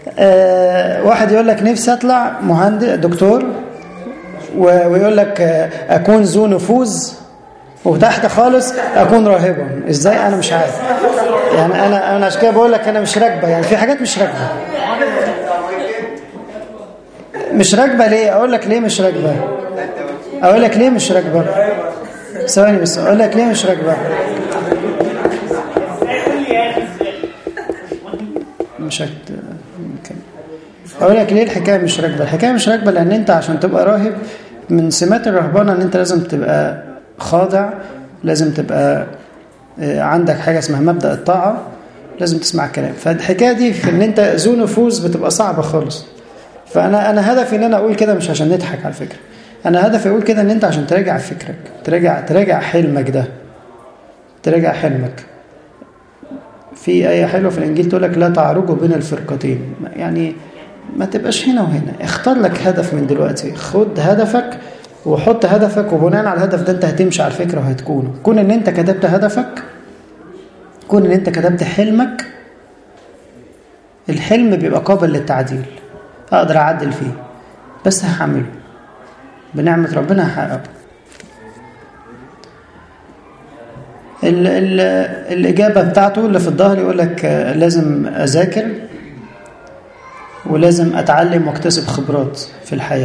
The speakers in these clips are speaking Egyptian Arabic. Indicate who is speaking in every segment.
Speaker 1: آه واحد يقول لك نفسي اطلع مهندس دكتور و- ويقول لك آه، اكون ذو نفوذ وتحت خالص اكون راهبا ازاي انا مش عارف يعني انا انا عشان كده بقول لك انا مش راكبه يعني في حاجات مش راكبه مش راكبه ليه اقول لك ليه مش راكبه اقول لك ليه مش راكبه ثواني بس اقول لك ليه مش راكبه مش هت... ممكن. اقول لك ليه الحكايه مش راكبه الحكايه مش راكبه لان انت عشان تبقى راهب من سمات الرهبنه ان انت لازم تبقى خاضع لازم تبقى آه، عندك حاجه اسمها مبدا الطاعه لازم تسمع الكلام فالحكايه دي في ان انت ذو نفوذ بتبقى صعبه خالص فانا انا هدفي ان انا اقول كده مش عشان نضحك على فكره انا هدفي اقول كده ان انت عشان تراجع فكرك تراجع تراجع حلمك ده تراجع حلمك في آية حلوة في الإنجيل تقول لك لا تعرجوا بين الفرقتين يعني ما تبقاش هنا وهنا اختار لك هدف من دلوقتي خد هدفك وحط هدفك وبناء على الهدف ده انت هتمشي على الفكرة وهتكونه كون ان انت كتبت هدفك كون ان انت كتبت حلمك الحلم بيبقى قابل للتعديل اقدر اعدل فيه بس هعمله بنعمة ربنا هحققه ال ال الإجابة بتاعته اللي في الظهر يقول لك آه، لازم أذاكر ولازم أتعلم واكتسب خبرات في الحياة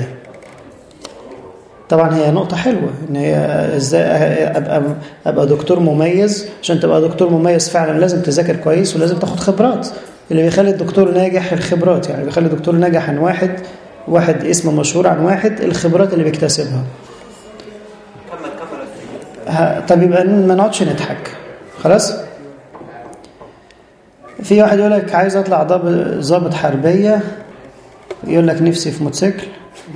Speaker 1: طبعا هي نقطة حلوة إن هي إزاي أبقى أبقى دكتور مميز عشان تبقى دكتور مميز فعلا لازم تذاكر كويس ولازم تاخد خبرات اللي بيخلي الدكتور ناجح الخبرات يعني بيخلي الدكتور ناجح عن واحد واحد اسمه مشهور عن واحد الخبرات اللي بيكتسبها ها- طب يبقى ما نقعدش نضحك خلاص في واحد يقول لك عايز اطلع ضابط ضابط حربيه يقول لك نفسي في موتوسيكل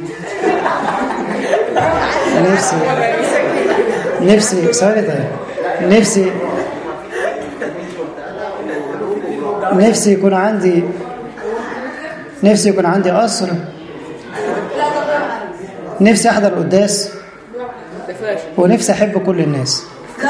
Speaker 1: نفسي نفسي ثواني طيب نفسي نفسي يكون عندي نفسي يكون عندي قصر نفسي احضر قداس ونفسي احب كل الناس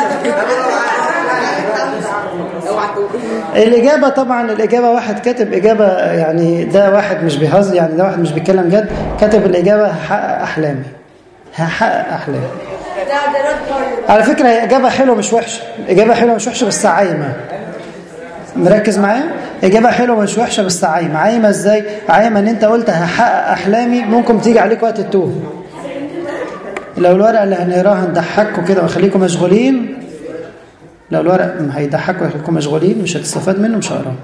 Speaker 1: الإجابة طبعا الإجابة واحد كاتب إجابة يعني ده واحد مش بيهزر يعني ده واحد مش بيتكلم جد كاتب الإجابة هحقق أحلامي هحقق أحلامي على فكرة هي إجابة حلوة مش وحشة إجابة حلوة مش وحشة بس عايمة مركز معايا إجابة حلوة مش وحشة بس عايمة عايمة إزاي عايمة إن أنت قلت هحقق أحلامي ممكن تيجي عليك وقت التوه لو الورقة اللي هنقراها هنضحكوا كده وخليكم مشغولين لو الورق هيضحكوا ويخليكم مشغولين مش هتستفاد منه مش هقراه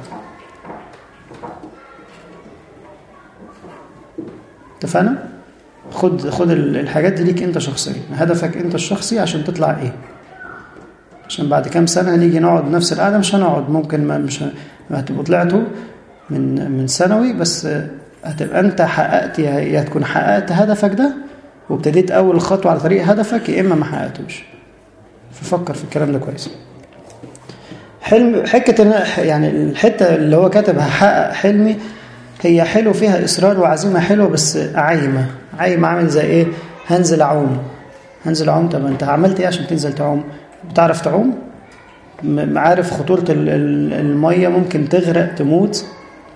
Speaker 1: اتفقنا؟ خد خد ال- الحاجات دي ليك انت شخصيا هدفك انت الشخصي عشان تطلع ايه عشان بعد كام سنة نيجي نقعد نفس القعدة مش هنقعد ممكن ما مش ه- ما هتبقوا طلعتوا من من ثانوي بس هتبقى انت حققت يا يا تكون حققت هدفك ده وابتديت اول خطوة على طريق هدفك يا اما ما حققتوش ففكر في الكلام ده كويس حلم حكة إن- يعني الحتة اللي هو كاتب هحقق حلمي هي حلو فيها إصرار وعزيمة حلوة بس عايمة عايمة عامل زي إيه هنزل أعوم هنزل أعوم طب أنت عملت إيه عشان تنزل تعوم بتعرف تعوم م- عارف خطورة ال- ال- المية ممكن تغرق تموت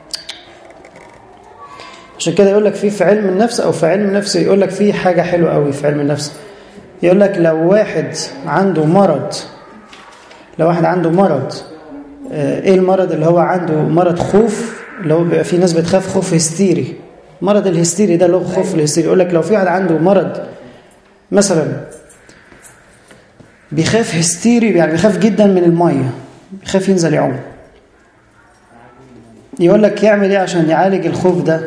Speaker 1: عشان كده يقول لك في في علم النفس أو في علم النفس يقول لك في حاجة حلوة قوي في علم النفس يقول لك لو واحد عنده مرض لو واحد عنده مرض آه، ايه المرض اللي هو عنده مرض خوف اللي هو بيبقى في ناس بتخاف خوف هستيري مرض الهستيري ده اللي هو خوف الهستيري يقول لك لو في واحد عنده مرض مثلا بيخاف هستيري يعني بيخاف جدا من الميه بيخاف ينزل يعوم يقول لك يعمل ايه عشان يعالج الخوف ده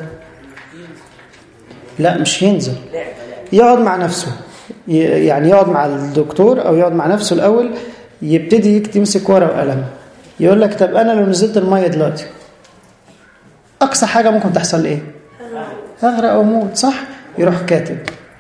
Speaker 1: لا مش ينزل يقعد مع نفسه ي- يعني يقعد مع الدكتور او يقعد مع نفسه الاول يبتدي يكتب يمسك ورقه وقلم يقول لك طب انا لو نزلت الميه دلوقتي اقصى حاجه ممكن تحصل ايه اغرق او اموت صح يروح كاتب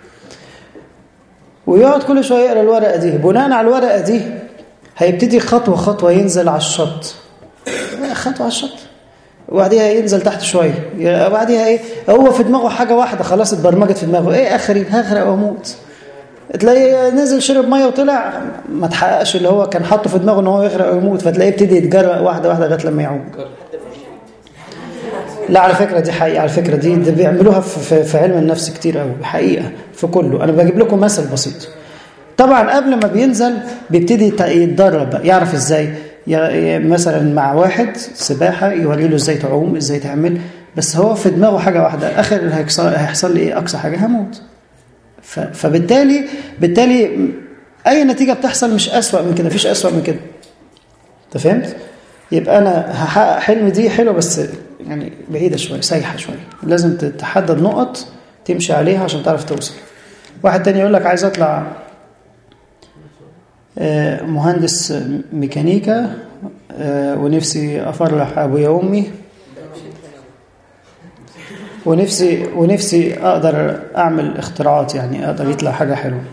Speaker 1: ويقعد كل شويه يقرا الورقه دي بناء على الورقه دي هيبتدي خطوه خطوه ينزل على الشط خطوه على الشط وبعديها ينزل تحت شويه وبعديها ايه هو في دماغه حاجه واحده خلاص اتبرمجت في دماغه ايه اخري هغرق واموت تلاقيه نزل شرب ميه وطلع ما تحققش اللي هو كان حاطه في دماغه ان هو يغرق ويموت فتلاقيه ابتدي يتجرأ واحده واحده لغايه لما يعوم لا على فكرة دي حقيقة على فكرة دي, دي بيعملوها في, في علم النفس كتير قوي حقيقة في كله أنا بجيب لكم مثل بسيط طبعا قبل ما بينزل بيبتدي يتدرب يعرف ازاي مثلا مع واحد سباحة يوري له ازاي تعوم ازاي تعمل بس هو في دماغه حاجة واحدة آخر اللي هيحصل لي ايه أقصى حاجة هموت فبالتالي بالتالي أي نتيجة بتحصل مش أسوأ من كده مفيش أسوأ من كده أنت فهمت؟ يبقى أنا هحقق حلمي دي حلوة بس يعني بعيدة شوية سايحة شوية لازم تحدد نقط تمشي عليها عشان تعرف توصل واحد تاني يقول لك عايز أطلع مهندس ميكانيكا ونفسي أفرح أبويا وأمي ونفسي ونفسي أقدر أعمل اختراعات يعني أقدر يطلع حاجة حلوة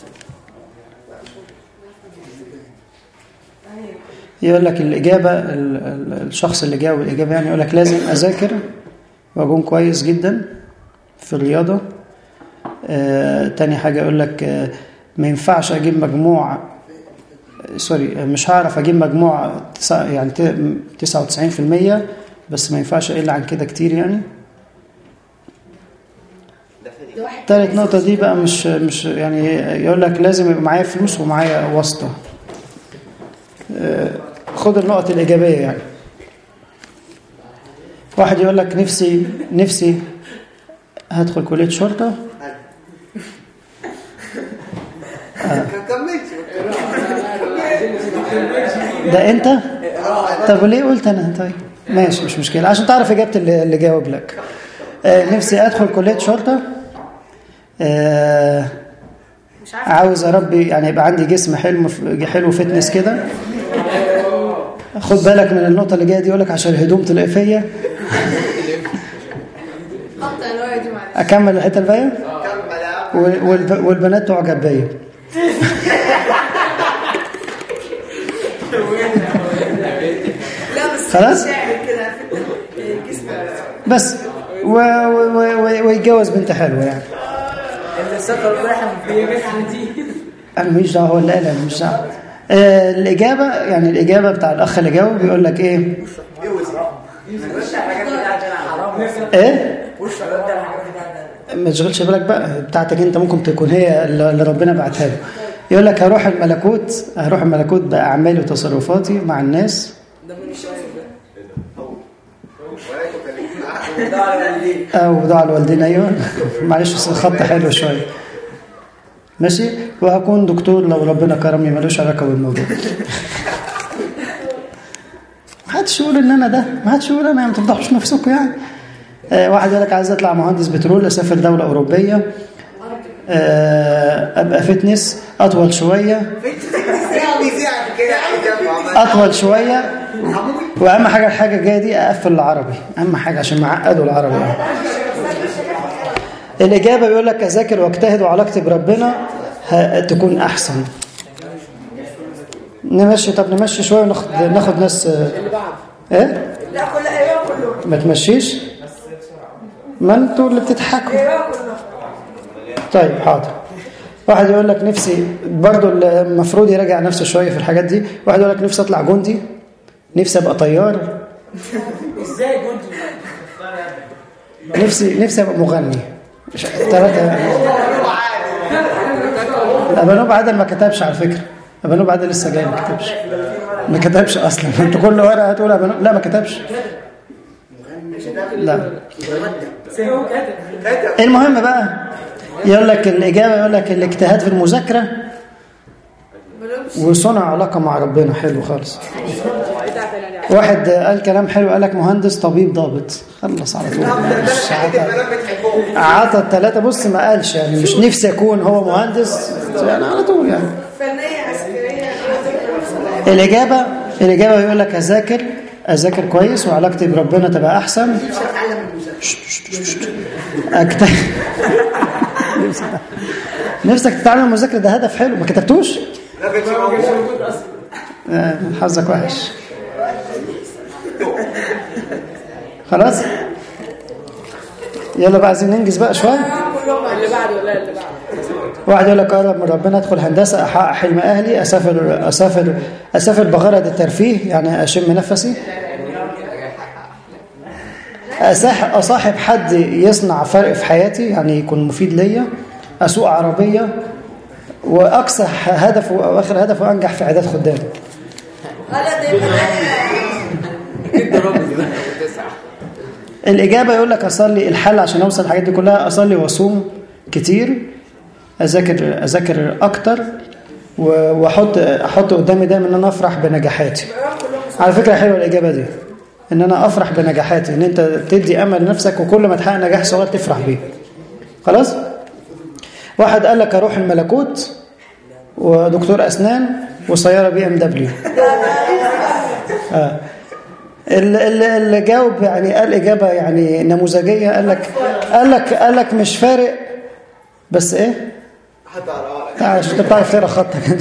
Speaker 1: يقول لك الإجابة الشخص اللي جاوب الإجابة يعني يقول لك لازم أذاكر وأكون كويس جدا في الرياضة آه، تاني حاجة يقول لك آه، ما ينفعش أجيب مجموع سوري مش هعرف أجيب مجموع يعني 99% بس ما ينفعش إلا عن كده كتير يعني تالت نقطة دي بقى مش مش يعني يقول لك لازم يبقى معايا فلوس ومعايا واسطة خد النقط الإيجابية يعني واحد يقول لك نفسي نفسي هدخل كلية شرطة آه. ده انت طب ليه قلت انا طيب ماشي مش مشكلة عشان تعرف اجابة اللي, اللي جاوب لك آه نفسي ادخل كلية شرطة آه عاوز اربي يعني يبقى عندي جسم حلو حلو فتنس كده خد بالك من النقطة اللي جاية دي يقول لك عشان الهدوم تلاقي فيا أكمل الحتة الباقية والبنات تعجب بيا خلاص بس و... و... و... ويتجوز بنت حلوه يعني انا مش دعوه هو اللي قال انا مش دعوه آه الإجابة يعني الإجابة بتاع الأخ اللي جاوب بيقول لك إيه؟ إيه؟ ما تشغلش بالك بقى بتاعتك أنت ممكن تكون هي اللي ربنا بعتها له يقول لك هروح الملكوت هروح الملكوت بأعمالي وتصرفاتي مع الناس أو دعاء الوالدين أيوه معلش الخط حلو شوية ماشي وهكون دكتور لو ربنا كرمني ملوش علاقه بالموضوع ما حدش يقول ان انا ده ما حدش يقول انا ما تفضحوش نفسكم يعني آه واحد يقول لك عايز اطلع مهندس بترول اسافر دوله اوروبيه آه ابقى فتنس اطول شويه اطول شويه واهم حاجه الحاجه الجايه دي اقفل العربي اهم حاجه عشان معقدوا العربي يعني. الإجابة بيقول لك أذاكر واجتهد وعلاقتي بربنا تكون أحسن نمشي طب نمشي شوية وناخد ناخد ناس
Speaker 2: اللي بعد
Speaker 1: إيه؟
Speaker 2: لا كل ايوه كله
Speaker 1: ما تمشيش ما انتوا اللي بتضحكوا
Speaker 2: ايوه كله
Speaker 1: طيب حاضر واحد يقول لك نفسي برضو المفروض يراجع نفسه شوية في الحاجات دي واحد يقول لك نفسي أطلع جندي نفسي أبقى طيار
Speaker 2: ازاي جندي
Speaker 1: نفسي نفسي أبقى مغني مش ثلاثة أبانوب عادل ما كتبش على فكرة أبانوب عادل لسه جاي ما كتبش ما كتبش أصلا أنت كل ورقة هتقول أبانوب لا ما كتبش لا
Speaker 2: هو كاتب
Speaker 1: المهم بقى يقول لك الإجابة يقول لك الاجتهاد في المذاكرة وصنع علاقة مع ربنا حلو خالص
Speaker 2: بتاعت العلاج
Speaker 1: واحد قال كلام حلو قال لك مهندس طبيب ضابط خلص على طول مش عطى عطى الثلاثة بص ما قالش يعني مش نفسي أكون هو مهندس يعني على طول يعني
Speaker 2: فنيه عسكريه
Speaker 1: الإجابة الإجابة بيقول لك أذاكر أذاكر كويس وعلاقتي بربنا تبقى أحسن
Speaker 2: مش هتعلم المذاكره
Speaker 1: أكتب نفسك تتعلم المذاكرة ده هدف حلو ما كتبتوش آه، حظك وحش خلاص يلا بقى عايزين ننجز بقى شوية
Speaker 2: كلهم اللي بعده ولا اللي بعده
Speaker 1: واحد يقول لك اقرب من ربنا ادخل هندسه احقق حلم اهلي اسافر اسافر اسافر بغرض الترفيه يعني اشم نفسي أصاح- أصاحب حد يصنع فرق في حياتي يعني يكون مفيد ليا أسوق عربية وأقصى هدفه أو آخر هدفه أنجح في إعداد خدام
Speaker 2: انا دايما
Speaker 1: الإجابة يقول لك أصلي الحل عشان أوصل الحاجات دي كلها أصلي وأصوم كتير أذاكر أذاكر أكتر و- وأحط أحط قدامي دايما إن أنا أفرح بنجاحاتي على فكرة حلوة الإجابة دي إن أنا أفرح بنجاحاتي إن أنت تدي أمل لنفسك وكل ما تحقق نجاح صغير تفرح بيه خلاص؟ واحد قال لك أروح الملكوت ودكتور أسنان وسيارة بي ام دبليو آه. اللي, اللي- اللي جاوب يعني قال إجابة يعني نموذجية قال لك قال لك قال لك مش فارق بس إيه؟
Speaker 3: حتى على
Speaker 1: لا، عشان أنت بتعرف تقرا خطك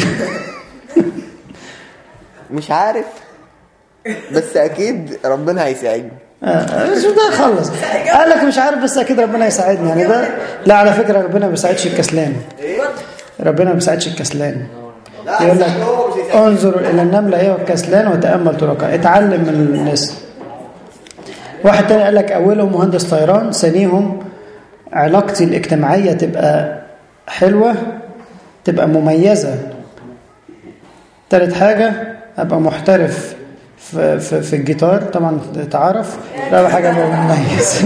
Speaker 4: مش عارف بس اكيد ربنا هيساعدني
Speaker 1: آه، شو ده خلص قال لك مش عارف بس اكيد ربنا يساعدني يعني ده لا على فكره ربنا ما بيساعدش الكسلان ربنا ما بيساعدش الكسلان يقول لك انظر الى النمله ايها الكسلان وتامل طرقها اتعلم من الناس واحد تاني قال لك اولهم مهندس طيران ثانيهم علاقتي الاجتماعيه تبقى حلوه تبقى مميزه تالت حاجة أبقى محترف في, في, في الجيتار طبعا تعرف رابع حاجة أبقى مميز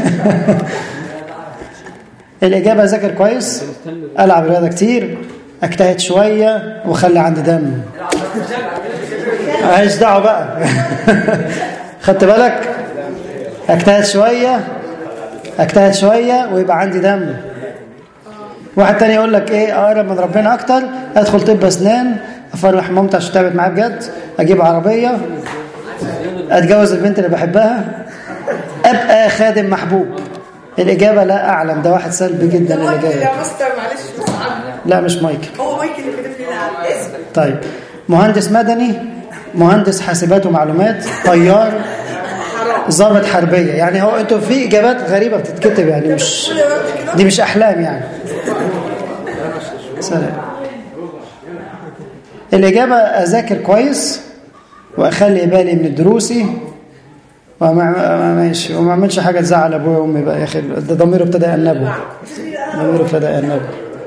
Speaker 1: الإجابة أذاكر كويس ألعب رياضة كتير أجتهد شوية وخلي عندي دم عايش دعوة بقى خدت بالك أجتهد شوية أجتهد شوية ويبقى عندي دم واحد تاني يقول لك ايه اقرب من ربنا اكتر ادخل طب اسنان افرح مامتي عشان تعبت معايا بجد اجيب عربيه اتجوز البنت اللي بحبها ابقى خادم محبوب الاجابه لا اعلم ده واحد سلبي جدا اللي
Speaker 2: مايكل
Speaker 1: جاي
Speaker 2: يا مستر معلش بس عنه
Speaker 1: لا مش مايكل
Speaker 2: هو مايكل اللي كتب لنا على الاسم
Speaker 1: طيب مهندس مدني مهندس حاسبات ومعلومات طيار ضابط حربيه يعني هو انتوا في اجابات غريبه بتتكتب يعني مش دي مش احلام يعني سلام الاجابه اذاكر كويس واخلي بالي من دروسي وما ماشي وما اعملش حاجه تزعل ابويا وامي بقى يا اخي ده ضميره ابتدى يأنبه ضميره ابتدى يأنبه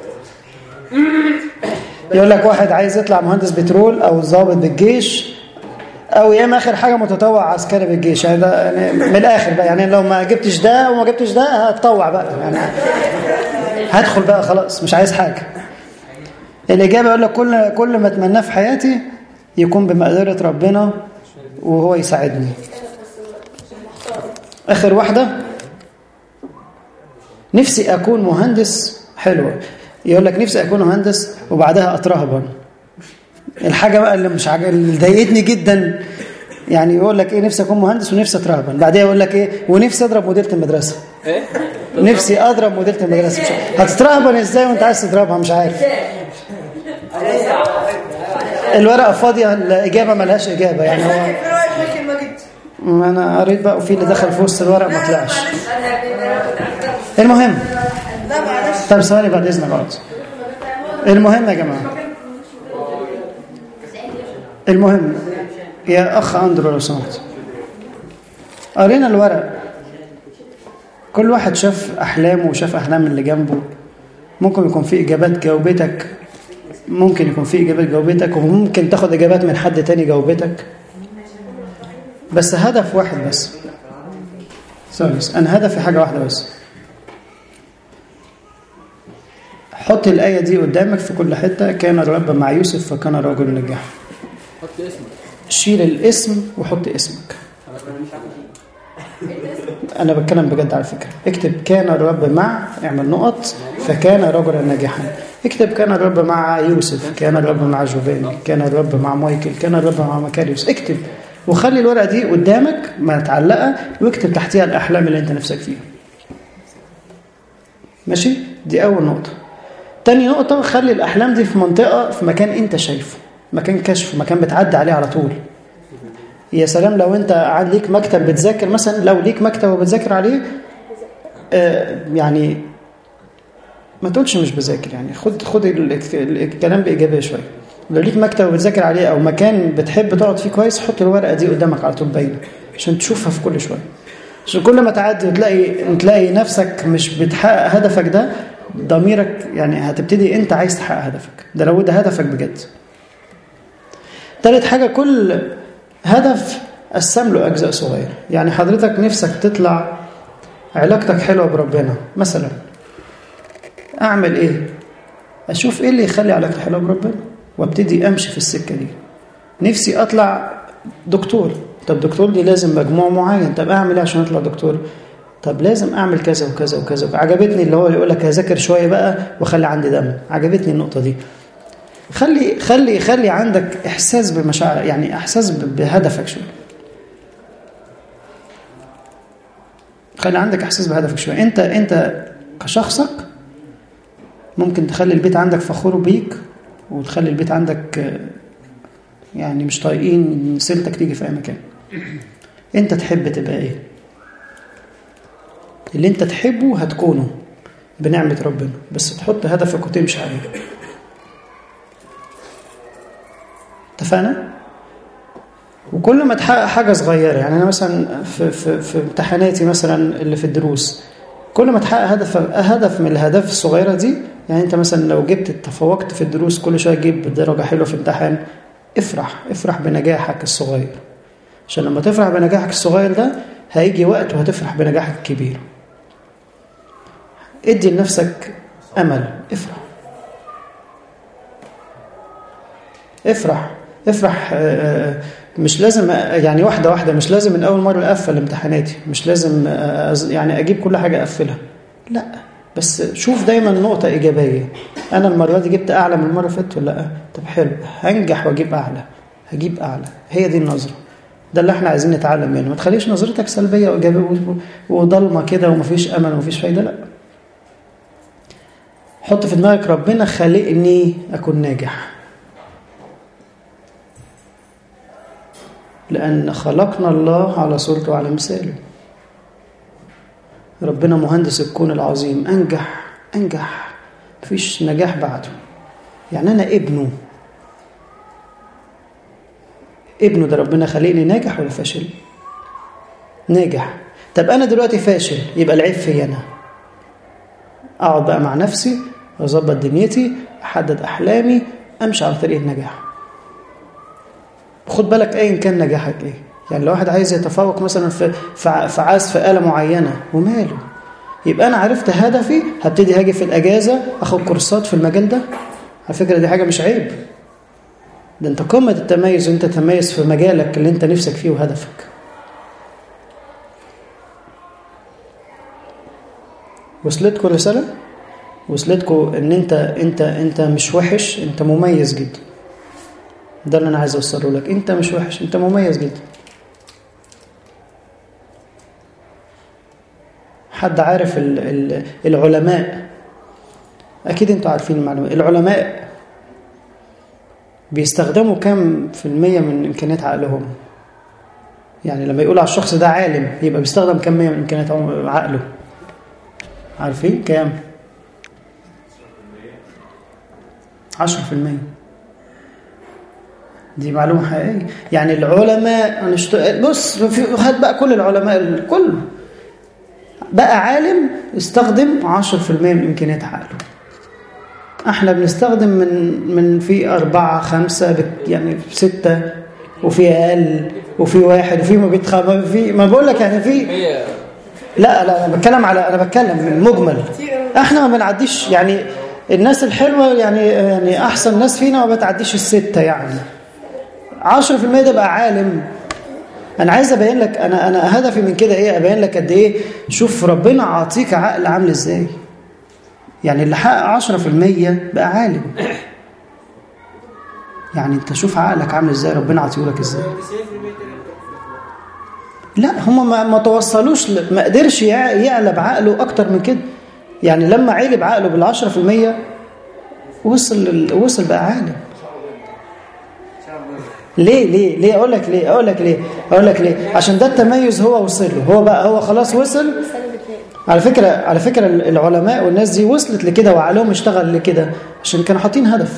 Speaker 1: يقول لك واحد عايز يطلع مهندس بترول او ضابط بالجيش او يا اما اخر حاجه متطوع عسكري بالجيش يعني ده يعني من الاخر بقى يعني لو ما جبتش ده وما جبتش ده هتطوع بقى يعني هدخل بقى خلاص مش عايز حاجه الاجابه يقول لك كل كل ما اتمناه في حياتي يكون بمقدره ربنا وهو يساعدني اخر واحده نفسي اكون مهندس حلوه يقول لك نفسي اكون مهندس وبعدها اترهبن الحاجه بقى اللي مش عجب اللي ضايقتني جدا يعني يقول لك ايه نفسي اكون مهندس ونفسي اترهبن بعدها يقول لك ايه ونفسي اضرب مديره المدرسه نفسي اضرب مديره المدرسه مش عارف. هتترهبن ازاي وانت عايز تضربها مش عارف الورقه فاضيه الاجابه ملهاش اجابه يعني هو
Speaker 2: ايه رايك مايكل ماجد؟
Speaker 1: ما انا قريت بقى وفي اللي دخل في وسط الورق ما طلعش
Speaker 2: معلش
Speaker 1: المهم
Speaker 2: لا معلش
Speaker 1: طب ثواني بعد اذنك اقعد المهم يا جماعه المهم يا اخ اندرو لو سمحت قرينا الورق كل واحد شاف احلامه وشاف احلام اللي جنبه ممكن يكون في اجابات جاوبتك ممكن يكون في اجابات جاوبتك وممكن تاخد اجابات من حد تاني جاوبتك بس هدف واحد بس ثواني بس. انا هدفي حاجه واحده بس حط الآية دي قدامك في كل حتة كان الرب مع يوسف فكان رجل نجاح
Speaker 5: حط اسمك
Speaker 1: شيل الاسم وحط اسمك أنا بتكلم بجد على فكرة اكتب كان الرب مع اعمل نقط فكان رجلا ناجحا اكتب كان الرب مع يوسف كان الرب مع جوفاني كان الرب مع مايكل كان الرب مع مكاريوس اكتب وخلي الورقة دي قدامك متعلقة واكتب تحتيها الأحلام اللي أنت نفسك فيها ماشي دي أول نقطة تاني نقطة خلي الأحلام دي في منطقة في مكان أنت شايفه مكان كشف مكان بتعدي عليه على طول يا سلام لو أنت قاعد ليك مكتب بتذاكر مثلا لو ليك مكتب وبتذاكر عليه آه يعني ما تقولش مش بذاكر يعني خد خد ال- ال- الكلام بإيجابية شوية لو ليك مكتب وبتذاكر عليه أو مكان بتحب تقعد فيه كويس حط الورقة دي قدامك على طول باينة عشان تشوفها في كل شوية عشان كل ما تعدي وتلاقي تلاقي نفسك مش بتحقق هدفك ده ضميرك يعني هتبتدي انت عايز تحقق هدفك ده لو ده هدفك بجد تالت حاجة كل هدف قسم له أجزاء صغيرة يعني حضرتك نفسك تطلع علاقتك حلوة بربنا مثلا أعمل إيه؟ أشوف إيه اللي يخلي علاقتي حلوة بربنا وابتدي أمشي في السكة دي نفسي أطلع دكتور طب دكتور دي لازم مجموع معين طب أعمل إيه عشان أطلع دكتور؟ طب لازم أعمل كذا وكذا وكذا عجبتني اللي هو يقول لك هذاكر شوية بقى وخلي عندي دم عجبتني النقطة دي خلي خلي خلي عندك احساس بمشاعر يعني احساس بهدفك شويه خلي عندك احساس بهدفك شويه انت انت كشخصك ممكن تخلي البيت عندك فخور بيك وتخلي البيت عندك يعني مش طايقين سيرتك تيجي في اي مكان انت تحب تبقى ايه اللي انت تحبه هتكونه بنعمه ربنا بس تحط هدفك وتمشي عليه اتفقنا؟ وكل ما تحقق حاجة صغيرة يعني أنا مثلا في, في, في امتحاناتي مثلا اللي في الدروس كل ما تحقق هدف هدف من الأهداف الصغيرة دي يعني أنت مثلا لو جبت تفوقت في الدروس كل شوية تجيب درجة حلوة في امتحان افرح افرح بنجاحك الصغير عشان لما تفرح بنجاحك الصغير ده هيجي وقت وهتفرح بنجاحك الكبير ادي لنفسك أمل افرح افرح افرح مش لازم يعني واحده واحده مش لازم من اول مره اقفل امتحاناتي مش لازم يعني اجيب كل حاجه اقفلها لا بس شوف دايما نقطه ايجابيه انا المره دي جبت اعلى من المره اللي فاتت ولا لا طب حلو هنجح واجيب اعلى هجيب اعلى هي دي النظره ده اللي احنا عايزين نتعلم منه ما تخليش نظرتك سلبيه وايجابيه وضلمه كده ومفيش امل ومفيش فايده لا حط في دماغك ربنا خلقني اكون ناجح لأن خلقنا الله على صورته وعلى مثاله ربنا مهندس الكون العظيم أنجح أنجح مفيش نجاح بعده يعني أنا ابنه ابنه ده ربنا خلقني ناجح ولا فاشل ناجح طب أنا دلوقتي فاشل يبقى العيب فيا أنا أقعد بقى مع نفسي أظبط دنيتي أحدد أحلامي أمشي على طريق النجاح خد بالك ايا كان نجاحك ايه يعني لو واحد عايز يتفوق مثلا في في عزف آلة معينة وماله يبقى انا عرفت هدفي هبتدي هاجي في الاجازة اخد كورسات في المجال ده على فكرة دي حاجة مش عيب ده انت قمة التميز وانت تميز في مجالك اللي انت نفسك فيه وهدفك وصلتكم الرسالة وصلتكم ان انت انت انت مش وحش انت مميز جدا ده اللي انا عايز اوصله لك انت مش وحش انت مميز جدا حد عارف ال ال العلماء اكيد انتوا عارفين المعلومه العلماء بيستخدموا كام في المية من امكانيات عقلهم يعني لما يقول على الشخص ده عالم يبقى بيستخدم كام مية من امكانيات عقله عارفين كام عشرة في المية دي معلومة حقيقية يعني العلماء أنا شت... بص هات بقى كل العلماء الكل بقى عالم استخدم 10% من إمكانيات عقله احنا بنستخدم من من في أربعة خمسة يعني ستة وفي أقل وفي واحد وفي ما بيتخ في ما بقول لك يعني في لا لا أنا بتكلم على أنا بتكلم من المجمل احنا ما بنعديش يعني الناس الحلوة يعني يعني أحسن ناس فينا ما بتعديش الستة يعني 10% ده بقى عالم انا عايز ابين لك انا انا هدفي من كده ايه ابين لك قد ايه شوف ربنا عاطيك عقل عامل ازاي يعني اللي حقق 10% بقى عالم يعني انت شوف عقلك عامل ازاي ربنا عاطيهولك ازاي لا هم ما, ما توصلوش ما قدرش يعلى بعقله اكتر من كده يعني لما عيلي بعقله بالعشرة في المية وصل وصل بقى عالم ليه ليه ليه اقول لك ليه اقول لك ليه اقول لك ليه عشان ده التميز هو وصل له هو بقى هو خلاص وصل على فكره على فكره العلماء والناس دي وصلت لكده وعقلهم اشتغل لكده عشان كانوا حاطين هدف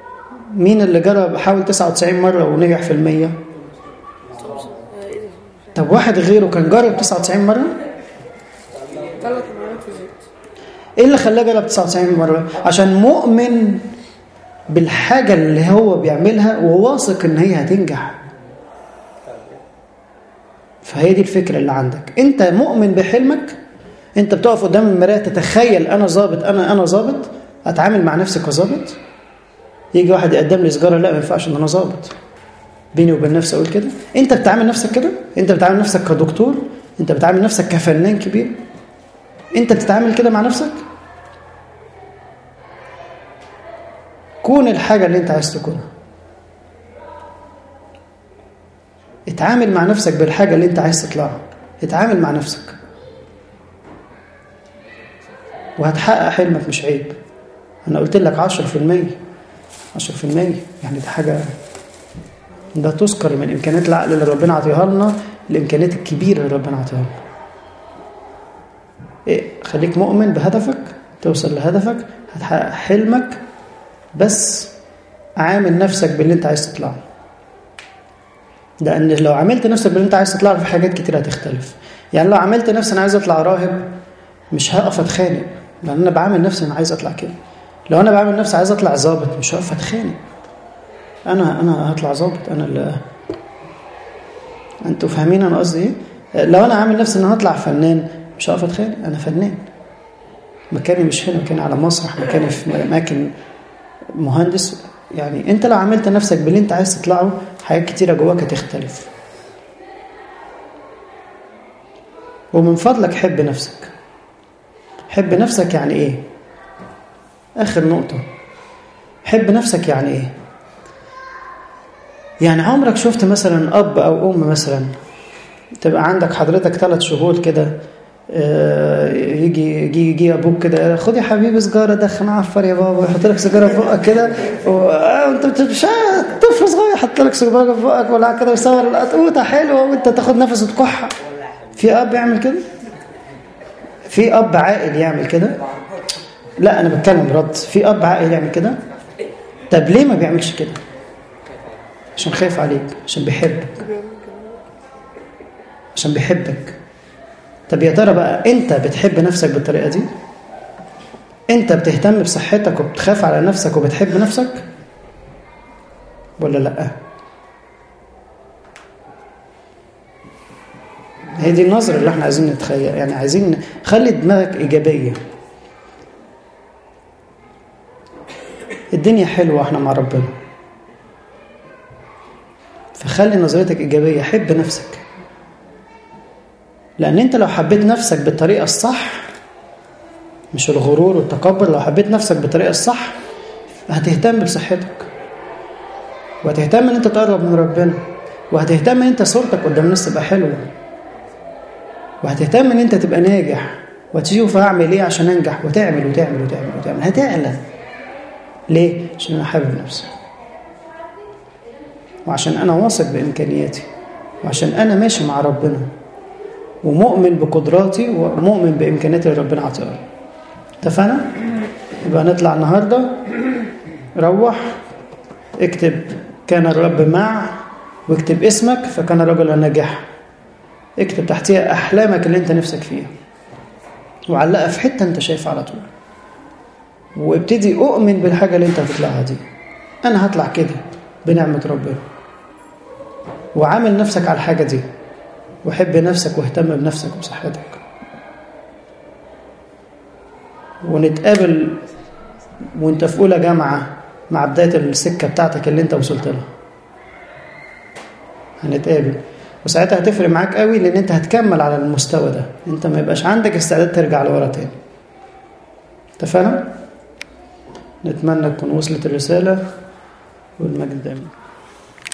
Speaker 1: مين اللي جرب حاول 99 مره ونجح في المية طب واحد غيره كان جرب 99 مرة
Speaker 2: ثلاث مرات وزيت
Speaker 1: ايه اللي خلاه جرب 99 مرة عشان مؤمن بالحاجة اللي هو بيعملها وواثق ان هي هتنجح فهي دي الفكرة اللي عندك انت مؤمن بحلمك انت بتقف قدام المراية تتخيل انا ظابط انا انا ظابط اتعامل مع نفسي كظابط يجي واحد يقدم لي سيجاره لا ما ينفعش ان انا ظابط بيني وبين نفسي اقول كده انت بتعامل نفسك كده انت بتعامل نفسك كدكتور انت بتعامل نفسك كفنان كبير انت بتتعامل كده مع نفسك كون الحاجه اللي انت عايز تكونها اتعامل مع نفسك بالحاجه اللي انت عايز تطلعها اتعامل مع نفسك وهتحقق حلمك مش عيب انا قلت لك 10% 10% يعني دي حاجه ده تذكر من امكانيات العقل اللي ربنا عطيها لنا الامكانيات الكبيره اللي ربنا عطيها لنا إيه خليك مؤمن بهدفك توصل لهدفك هتحقق حلمك بس عامل نفسك باللي انت عايز تطلعه لان لو عملت نفسك باللي انت عايز تطلعه في حاجات كتير هتختلف يعني لو عملت نفسي انا عايز اطلع راهب مش هقف اتخانق لان انا بعمل نفسي انا عايز اطلع كده لو انا بعمل نفسي عايز اطلع ظابط مش هقف اتخانق انا انا هطلع ظابط انا اللي انتوا فاهمين انا قصدي ايه لو انا عامل نفسي ان انا هطلع فنان مش هقف اتخانق انا فنان مكاني مش هنا مكاني على مسرح مكاني في اماكن مهندس يعني انت لو عملت نفسك باللي انت عايز تطلعه حاجات كتيره جواك هتختلف ومن فضلك حب نفسك حب نفسك يعني ايه اخر نقطه حب نفسك يعني ايه يعني عمرك شفت مثلا اب او ام مثلا تبقى عندك حضرتك ثلاث شهور كده آه، يجي يجي يجي ابوك كده خد يا حبيبي سيجاره دخن عفر يا بابا يحط لك سيجاره في بقك كده وانت مش طفل صغير يحط لك سيجاره في بقك ولا كده ويصور القطوطه حلوه وانت تاخد نفس وتكح في اب يعمل كده في اب عاقل يعمل كده لا انا بتكلم رد في اب عاقل يعمل كده طب ليه ما بيعملش كده عشان خايف عليك عشان بيحبك عشان بيحبك طب يا ترى بقى انت بتحب نفسك بالطريقه دي انت بتهتم بصحتك وبتخاف على نفسك وبتحب نفسك ولا لا هي دي النظرة اللي احنا عايزين نتخيل يعني عايزين خلي دماغك إيجابية الدنيا حلوة احنا مع ربنا فخلي نظرتك إيجابية حب نفسك لأن أنت لو حبيت نفسك بالطريقة الصح مش الغرور والتكبر لو حبيت نفسك بالطريقة الصح هتهتم بصحتك وهتهتم ان انت تقرب من ربنا وهتهتم ان انت صورتك قدام الناس تبقى حلوه وهتهتم ان انت تبقى ناجح وتشوف هعمل ايه عشان انجح وتعمل وتعمل وتعمل وتعمل هتعلى ليه؟ عشان انا حابب نفسي وعشان انا واثق بامكانياتي وعشان انا ماشي مع ربنا ومؤمن بقدراتي ومؤمن بامكانياتي اللي ربنا عطيها لي اتفقنا؟ يبقى نطلع النهارده روح اكتب كان الرب مع واكتب اسمك فكان رجلا ناجحا اكتب تحتيها احلامك اللي انت نفسك فيها وعلقها في حته انت شايفها على طول وابتدي اؤمن بالحاجه اللي انت هتطلعها دي انا هطلع كده بنعمه ربنا وعامل نفسك على الحاجه دي وحب نفسك واهتم بنفسك وبصحتك ونتقابل وانت في اولى جامعه مع بدايه السكه بتاعتك اللي انت وصلت لها هنتقابل وساعتها هتفرق معاك قوي لان انت هتكمل على المستوى ده انت ما يبقاش عندك استعداد ترجع لورا تاني اتفقنا نتمنى تكون وصلت الرساله والمجد دايما